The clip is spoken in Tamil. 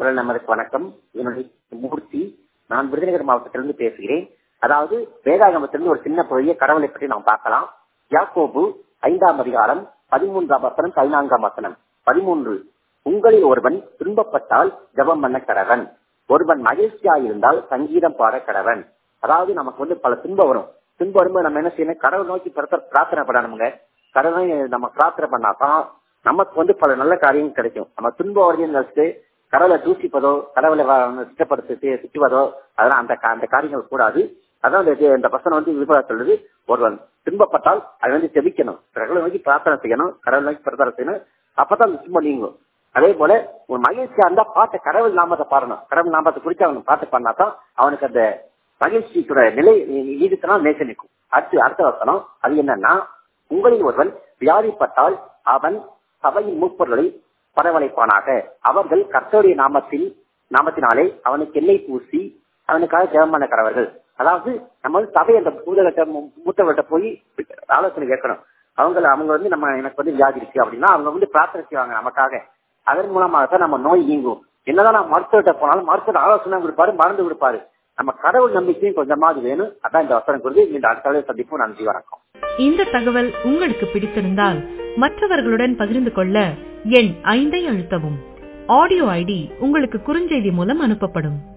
குரல் நமதுக்கு வணக்கம் என்னுடைய மூர்த்தி நான் விருதுநகர் மாவட்டத்திலிருந்து பேசுகிறேன் அதாவது வேதாகமத்திலிருந்து ஒரு சின்ன பகுதியை கடவுளை பற்றி நாம் பார்க்கலாம் யாக்கோபு ஐந்தாம் அதிகாரம் பதிமூன்றாம் வசனம் பதினான்காம் வசனம் பதிமூன்று உங்களில் ஒருவன் துன்பப்பட்டால் ஜபம் பண்ண கடவன் ஒருவன் மகிழ்ச்சியா இருந்தால் சங்கீதம் பாட கடவன் அதாவது நமக்கு வந்து பல துன்பம் வரும் துன்பம் வரும்போது நம்ம என்ன செய்யணும் கடவுள் நோக்கி பிரார்த்தனை பண்ணணுங்க கடவுளை நம்ம பிரார்த்தனை பண்ணாதான் நமக்கு வந்து பல நல்ல காரியங்கள் கிடைக்கும் நம்ம துன்பம் வருதுன்னு நினைச்சிட்டு கடவுளை தூசிப்பதோ கடவுளை சுத்தப்படுத்தி திட்டுவதோ அதெல்லாம் அந்த அந்த காரியங்கள் கூடாது அதான் இந்த பசங்க வந்து விபரம் சொல்லுது ஒருவன் துன்பப்பட்டால் அதை வந்து செபிக்கணும் கடவுளை நோக்கி பிரார்த்தனை செய்யணும் கடவுளை நோக்கி பிரார்த்தனை செய்யணும் அப்பதான் அந்த துன்பம் நீங்கும் அதே போல ஒரு மகிழ்ச்சியா இருந்தா பாட்டு கடவுள் நாமத்தை பாடணும் கடவுள் நாமத்தை குறித்து அவனுக்கு பாட்டு பாடினாதான் அவனுக்கு அந்த மகிழ்ச்சிக்குற நிலை ஈடுத்தனா நேச நிற்கும் அடுத்து அடுத்த வசனம் அது என்னன்னா உங்களில் ஒருவன் வியாதிப்பட்டால் அவன் சபையின் மூப்பொருளை பரவழைப்பானாக அவர்கள் கர்த்தருடைய நாமத்தில் நாமத்தினாலே அவனுக்கு எண்ணெய் பூசி அவனுக்காக ஜெபம் பண்ண கடவர்கள் அதாவது நம்ம வந்து சபை அந்த பூதகட்ட மூத்தவர்கிட்ட போய் ஆலோசனை கேட்கணும் அவங்க அவங்க வந்து நம்ம எனக்கு வந்து வியாதி இருக்கு அப்படின்னா அவங்க வந்து பிரார்த்தனை செய்வாங்க நமக்காக அதன் மூலமாக தான் நம்ம நோய் நீங்கும் என்னதான் நான் மருத்துவர்கிட்ட போனாலும் மருத்துவர் ஆலோசனை கொடுப்பாரு மறந்து கொடுப்பாரு நம்ம கடவுள் நம்பிக்கையும் கொஞ்சமாவது வேணும் அதான் இந்த வசனம் குறித்து இந்த அடுத்த சந்திப்பும் நன்றி வணக்கம் இந்த தகவல் உங்களுக்கு பிடித்திருந்தால் மற்றவர்களுடன் பகிர்ந்து கொள்ள எண் ஐந்தை அழுத்தவும் ஆடியோ ஐடி உங்களுக்கு குறுஞ்செய்தி மூலம் அனுப்பப்படும்